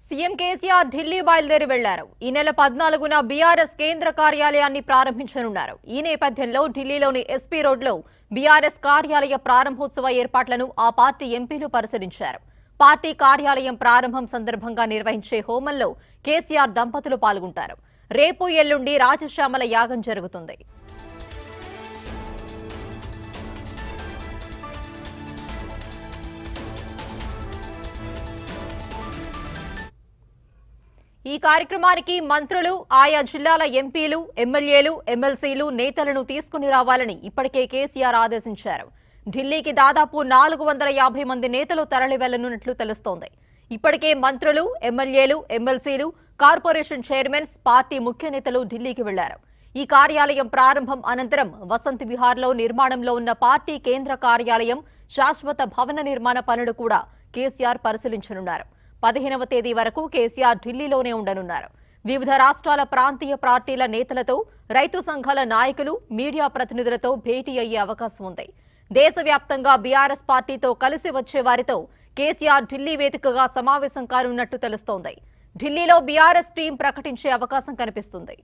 CM KCR Delhi బయలుదేరి వెళ్లారు ఈ నెల పద్నాలుగున బీఆర్ఎస్ కేంద్ర కార్యాలయాన్ని ప్రారంభించనున్నారు ఈ నేపథ్యంలో ఢిల్లీలోని ఎస్పీ రోడ్లో బీఆర్ఎస్ కార్యాలయ ప్రారంభోత్సవ ఏర్పాట్లను ఆ పార్టీ ఎంపీలు పరిశీలించారు పార్టీ కార్యాలయం ప్రారంభం సందర్భంగా నిర్వహించే హోమంలో కేసీఆర్ దంపతులు పాల్గొంటారు రేపు ఎల్లుండి రాజశ్యామల యాగం జరుగుతుంది ఈ కార్యక్రమానికి మంత్రులు ఆయా జిల్లాల ఎంపీలు ఎమ్మెల్యేలు ఎమ్మెల్సీలు నేతలను తీసుకుని రావాలని ఇప్పటికే కేసీఆర్ ఆదేశించారు ఢిల్లీకి దాదాపు నాలుగు వందల యాభై మంది నేతలు తరలి వెళ్లనున్నట్లు తెలుస్తోంది ఇప్పటికే మంత్రులు ఎమ్మెల్యేలు ఎమ్మెల్సీలు కార్పొరేషన్ చైర్మన్స్ పార్టీ ముఖ్య నేతలు ఢిల్లీకి వెళ్లారు ఈ కార్యాలయం ప్రారంభం అనంతరం వసంత్ విహార్లో నిర్మాణంలో ఉన్న పార్టీ కేంద్ర కార్యాలయం శాశ్వత భవన నిర్మాణ పనులు కూడా కేసీఆర్ పరిశీలించనున్నారు పదిహేనవ తేదీ వరకు కేసీఆర్ ఢిల్లీలోనే ఉండనున్నారు వివిధ రాష్ట్రాల ప్రాంతీయ పార్టీల నేతలతో రైతు సంఘాల నాయకులు మీడియా ప్రతినిధులతో భేటీ అయ్యే అవకాశం ఉంది దేశవ్యాప్తంగా బీఆర్ఎస్ పార్టీతో కలిసి వచ్చే వారితో కేసీఆర్ ఢిల్లీ వేదికగా సమావేశం కానున్నట్టు తెలుస్తోంది ఢిల్లీలో బీఆర్ఎస్ టీం ప్రకటించే అవకాశం కనిపిస్తుంది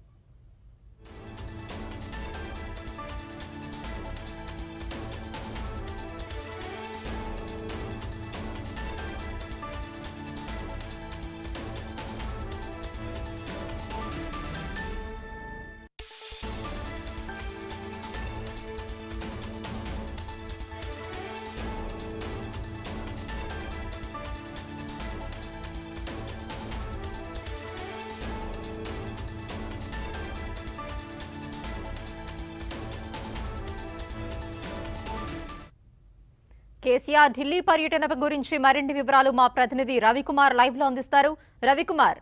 కేసీఆర్ ఢిల్లీ పర్యటన గురించి మరిన్ని వివరాలు మా ప్రతినిధి రవికుమార్ లైవ్ లో అందిస్తారు రవికుమార్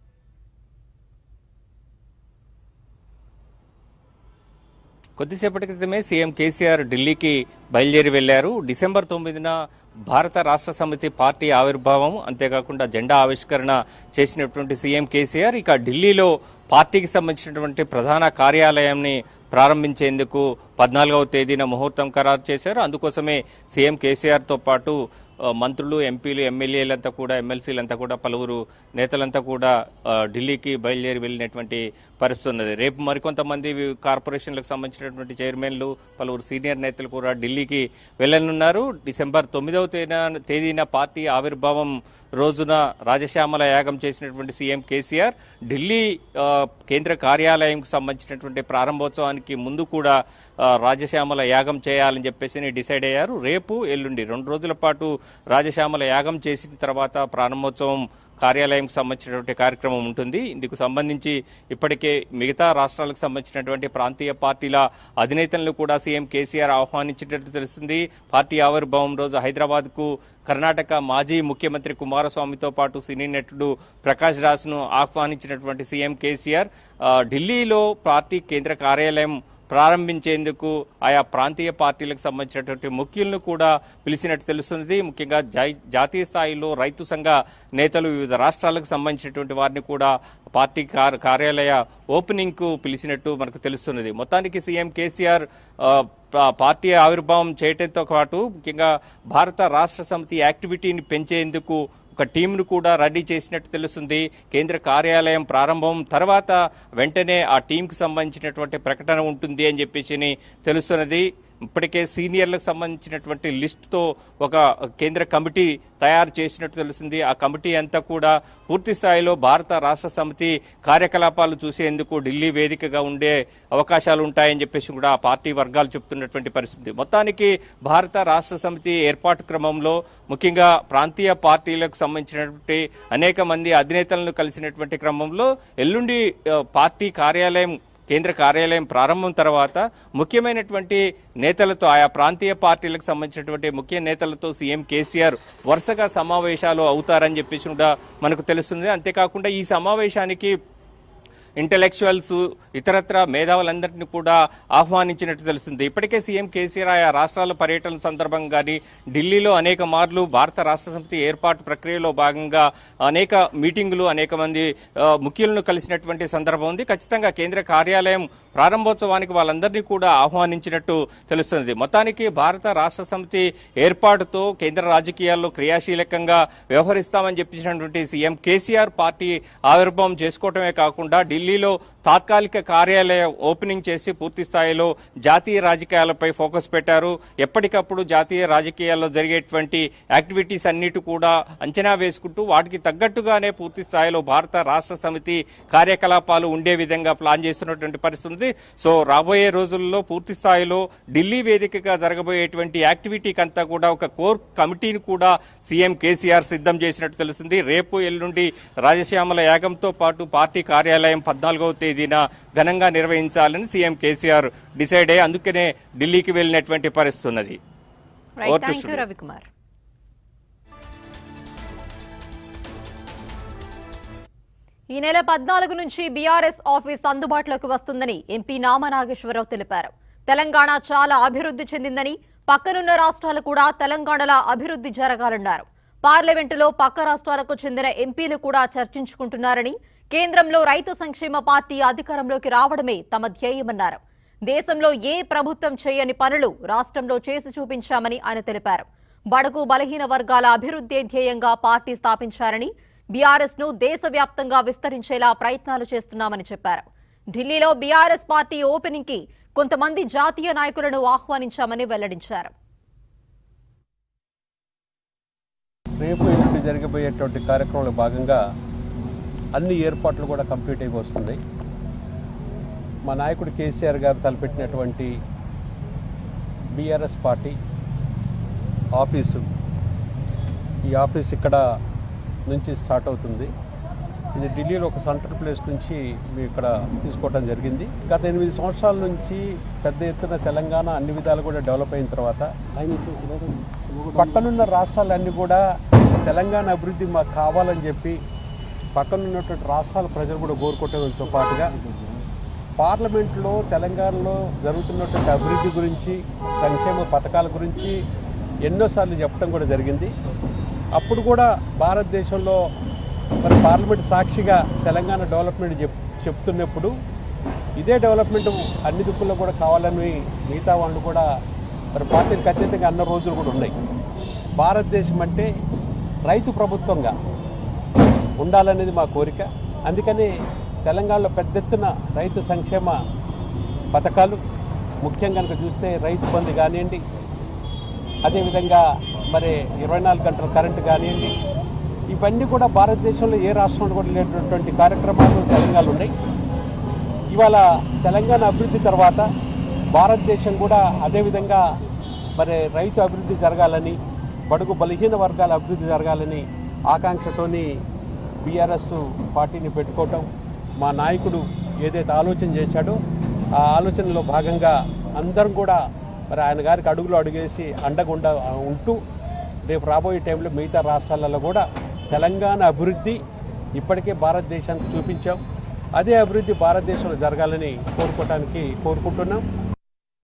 కొద్దిసేపటి క్రితమే సీఎం కేసీఆర్ ఢిల్లీకి బయలుదేరి వెళ్లారు డిసెంబర్ తొమ్మిదిన భారత రాష్ట్ర సమితి పార్టీ ఆవిర్భావం అంతేకాకుండా జెండా ఆవిష్కరణ చేసినటువంటి సీఎం కేసీఆర్ ఇక ఢిల్లీలో పార్టీకి సంబంధించినటువంటి ప్రధాన కార్యాలయాన్ని ప్రారంభించేందుకు పద్నాలుగవ తేదీన ముహూర్తం ఖరారు చేశారు అందుకోసమే సీఎం కేసీఆర్తో పాటు ఆ, మంత్రులు ఎంపీలు ఎమ్మెల్యేలంతా కూడా ఎమ్మెల్సీలంతా కూడా పలువురు నేతలంతా కూడా ఆ, ఢిల్లీకి బయలుదేరి వెళ్ళినటువంటి పరిస్థితి ఉన్నది రేపు మరికొంతమంది వి- కార్పొరేషన్లకు సంబంధించినటువంటి చైర్మన్లు పలువురు సీనియర్ నేతలు కూడా ఢిల్లీకి వెళ్ళనున్నారు డిసెంబర్ తొమ్మిదవ తేదీన తేదీన పార్టీ ఆవిర్భావం రోజున రాజశ్యామల యాగం చేసినటువంటి సీఎం కేసీఆర్ ఢిల్లీ ఆ, కేంద్ర కార్యాలయంకు సంబంధించినటువంటి ప్రారంభోత్సవానికి ముందు కూడా ఆ, రాజశ్యామల యాగం చేయాలని చెప్పేసి డిసైడ్ అయ్యారు రేపు ఎల్లుండి రెండు రోజుల పాటు రాజశ్యామల యాగం చేసిన తర్వాత ప్రారంభోత్సవం కార్యాలయంకి సంబంధించినటువంటి కార్యక్రమం ఉంటుంది ఇందుకు సంబంధించి ఇప్పటికే మిగతా రాష్ట్రాలకు సంబంధించినటువంటి ప్రాంతీయ పార్టీల అధినేతలను కూడా సీఎం కేసీఆర్ ఆహ్వానించినట్టు తెలుస్తుంది పార్టీ ఆవిర్భావం రోజు హైదరాబాద్ కు కర్ణాటక మాజీ ముఖ్యమంత్రి కుమారస్వామితో పాటు సినీ నటుడు ప్రకాష్ రాజ్ ను ఆహ్వానించినటువంటి సీఎం కేసీఆర్ ఆ, ఢిల్లీలో పార్టీ కేంద్ర కార్యాలయం ప్రారంభించేందుకు ఆయా ప్రాంతీయ పార్టీలకు సంబంధించినటువంటి ముఖ్యులను కూడా పిలిచినట్టు తెలుస్తున్నది ముఖ్యంగా జై- జాతీయ స్థాయిలో రైతు సంఘ నేతలు వివిధ రాష్ట్రాలకు సంబంధించినటువంటి వారిని కూడా పార్టీ కార్- కార్యాలయ ఓపెనింగ్ కు పిలిచినట్టు మనకు తెలుస్తున్నది మొత్తానికి సీఎం కేసీఆర్ ఆ, పా- పార్టీ ఆవిర్భావం చేయడంతో పాటు ముఖ్యంగా భారత రాష్ట్ర సమితి యాక్టివిటీని పెంచేందుకు ఒక టీంను కూడా రెడీ చేసినట్టు తెలుస్తుంది కేంద్ర కార్యాలయం ప్రారంభం తర్వాత వెంటనే ఆ టీంకు సంబంధించినటువంటి ప్రకటన ఉంటుంది అని చెప్పేసి తెలుస్తున్నది ఇప్పటికే సీనియర్లకు సంబంధించినటువంటి లిస్టుతో ఒక కేంద్ర కమిటీ తయారు చేసినట్టు తెలుస్తుంది ఆ కమిటీ అంతా కూడా పూర్తి స్థాయిలో భారత రాష్ట్ర సమితి కార్యకలాపాలు చూసేందుకు ఢిల్లీ వేదికగా ఉండే అవకాశాలు ఉంటాయని చెప్పేసి కూడా ఆ పార్టీ వర్గాలు చెప్తున్నటువంటి పరిస్థితి మొత్తానికి భారత రాష్ట్ర సమితి ఏర్పాటు క్రమంలో ముఖ్యంగా ప్రాంతీయ పార్టీలకు సంబంధించినటువంటి అనేక మంది అధినేతలను కలిసినటువంటి క్రమంలో ఎల్లుండి ఆ, పార్టీ కార్యాలయం కేంద్ర కార్యాలయం ప్రారంభం తర్వాత ముఖ్యమైనటువంటి నేతలతో ఆయా ప్రాంతీయ పార్టీలకు సంబంధించినటువంటి ముఖ్య నేతలతో సీఎం కేసీఆర్ వరుసగా సమావేశాలు అవుతారని చెప్పేసి కూడా మనకు తెలుస్తుంది అంతేకాకుండా ఈ సమావేశానికి ఇంటలెక్చువల్స్ ఇతరత్ర మేధావులందరినీ కూడా ఆహ్వానించినట్టు తెలుస్తుంది ఇప్పటికే సీఎం కేసీఆర్ ఆయా రాష్ట్రాల పర్యటన సందర్భంగా కానీ ఢిల్లీలో అనేక మార్లు భారత రాష్ట్ర సమితి ఏర్పాటు ప్రక్రియలో భాగంగా అనేక మీటింగులు అనేక మంది ఆ, ముఖ్యులను కలిసినటువంటి సందర్భం ఉంది ఖచ్చితంగా కేంద్ర కార్యాలయం ప్రారంభోత్సవానికి వాళ్ళందరినీ కూడా ఆహ్వానించినట్టు తెలుస్తుంది మొత్తానికి భారత రాష్ట్ర సమితి ఏర్పాటుతో కేంద్ర రాజకీయాల్లో క్రియాశీలకంగా వ్యవహరిస్తామని చెప్పించినటువంటి సీఎం కేసీఆర్ పార్టీ ఆవిర్భావం చేసుకోవటమే కాకుండా ఢిల్లీలో తాత్కాలిక కార్యాలయ ఓపెనింగ్ చేసి పూర్తి స్థాయిలో జాతీయ రాజకీయాలపై ఫోకస్ పెట్టారు ఎప్పటికప్పుడు జాతీయ రాజకీయాల్లో జరిగేటువంటి యాక్టివిటీస్ అన్నిటి కూడా అంచనా వేసుకుంటూ వాటికి తగ్గట్టుగానే పూర్తి స్థాయిలో భారత రాష్ట్ర సమితి కార్యకలాపాలు ఉండే విధంగా ప్లాన్ చేస్తున్నటువంటి పరిస్థితి ఉంది సో రాబోయే రోజుల్లో పూర్తి స్థాయిలో ఢిల్లీ వేదికగా జరగబోయేటువంటి యాక్టివిటీకి అంతా కూడా ఒక కోర్ కమిటీని కూడా సీఎం కేసీఆర్ సిద్ధం చేసినట్టు తెలుస్తుంది రేపు ఎల్లుండి రాజశ్యామల యాగంతో పాటు పార్టీ కార్యాలయం పద్నాలుగవ తేదీన ఘనంగా నిర్వహించాలని సీఎం కేసీఆర్ డిసైడ్ అయ్యి అందుకనే ఢిల్లీకి వెళ్ళినటువంటి పరిస్థితి ఉన్నది right Over to thank you studio. Ravikumar ఈ నెల పద్నాలుగు నుంచి బీఆర్ఎస్ ఆఫీస్ అందుబాటులోకి వస్తుందని ఎంపీ నామా నాగేశ్వరరావు తెలిపారు తెలంగాణ చాలా అభివృద్ధి చెందిందని పక్కనున్న రాష్ట్రాలు కూడా తెలంగాణలా అభివృద్ధి జరగాలన్నారు పార్లమెంటులో పక్క రాష్ట్రాలకు చెందిన ఎంపీలు కూడా చర్చించుకుంటున్నారని కేంద్రంలో రైతు సంక్షేమ పార్టీ అధికారంలోకి రావడమే తమ ధ్యేయమన్నారు దేశంలో ఏ ప్రభుత్వం చేయని పనులు రాష్ట్రంలో చేసి చూపించామని ఆయన తెలిపారు బడుగు బలహీన వర్గాల అభివృద్ధి ధ్యేయంగా పార్టీ స్థాపించారని బీఆర్ఎస్ ను దేశవ్యాప్తంగా విస్తరించేలా ప్రయత్నాలు చేస్తున్నామని చెప్పారు ఢిల్లీలో బీఆర్ఎస్ పార్టీ ఓపెనింగ్ కి కొంతమంది జాతీయ నాయకులను ఆహ్వానించామని వెల్లడించారు రేపు ఎల్లుండి జరగబోయేటువంటి కార్యక్రమంలో భాగంగా అన్ని ఏర్పాట్లు కూడా కంప్లీట్ అయిపోయి వస్తున్నాయి మా నాయకుడు కేసీఆర్ గారు తలపెట్టినటువంటి బీఆర్ఎస్ పార్టీ ఆఫీసు ఈ ఆఫీస్ ఇక్కడ నుంచి స్టార్ట్ అవుతుంది ఇది ఢిల్లీలో ఒక సెంట్రల్ ప్లేస్ నుంచి మేము ఇక్కడ తీసుకోవడం జరిగింది గత ఎనిమిది సంవత్సరాల నుంచి పెద్ద ఎత్తున తెలంగాణ అన్ని విధాలు కూడా డెవలప్ అయిన తర్వాత పక్కనున్న రాష్ట్రాలన్నీ కూడా తెలంగాణ అభివృద్ధి మాకు కావాలని చెప్పి పక్కనున్నటువంటి రాష్ట్రాల ప్రజలు కూడా కోరుకోవడంతో పాటుగా పార్లమెంట్లో తెలంగాణలో జరుగుతున్నటువంటి అభివృద్ధి గురించి సంక్షేమ పథకాల గురించి ఎన్నోసార్లు చెప్పడం కూడా జరిగింది అప్పుడు కూడా భారతదేశంలో మరి పార్లమెంట్ సాక్షిగా తెలంగాణ డెవలప్మెంట్ చెప్ చెప్తున్నప్పుడు ఇదే డెవలప్మెంట్ అన్ని దిక్కుల్లో కూడా కావాలని మిగతా వాళ్ళు కూడా మరి పార్టీలు ఖచ్చితంగా అన్న రోజులు కూడా ఉన్నాయి భారతదేశం అంటే రైతు ప్రభుత్వంగా ఉండాలనేది మా కోరిక అందుకని తెలంగాణలో పెద్ద ఎత్తున రైతు సంక్షేమ పథకాలు ముఖ్యంగా కనుక చూస్తే రైతు బంధు కానివ్వండి అదేవిధంగా మరి ఇరవై నాలుగు గంటల కరెంటు కానివ్వండి ఇవన్నీ కూడా భారతదేశంలో ఏ రాష్ట్రంలో కూడా లేనటువంటి కార్యక్రమాలు తెలంగాణలో ఉన్నాయి ఇవాళ తెలంగాణ అభివృద్ధి తర్వాత భారతదేశం కూడా అదేవిధంగా మరి రైతు అభివృద్ధి జరగాలని బడుగు బలహీన వర్గాల అభివృద్ధి జరగాలని ఆకాంక్షతోని బీఆర్ఎస్ పార్టీని పెట్టుకోవటం మా నాయకుడు ఏదైతే ఆలోచన చేశాడో ఆ ఆలోచనలో భాగంగా అందరం కూడా మరి ఆయన గారికి అడుగులు అడుగేసి అండగుండా ఉంటూ రేపు రాబోయే టైంలో మిగతా రాష్ట్రాలలో కూడా తెలంగాణ అభివృద్ధి ఇప్పటికే భారతదేశానికి చూపించాం అదే అభివృద్ధి భారతదేశంలో జరగాలని కోరుకోవటానికి కోరుకుంటున్నాం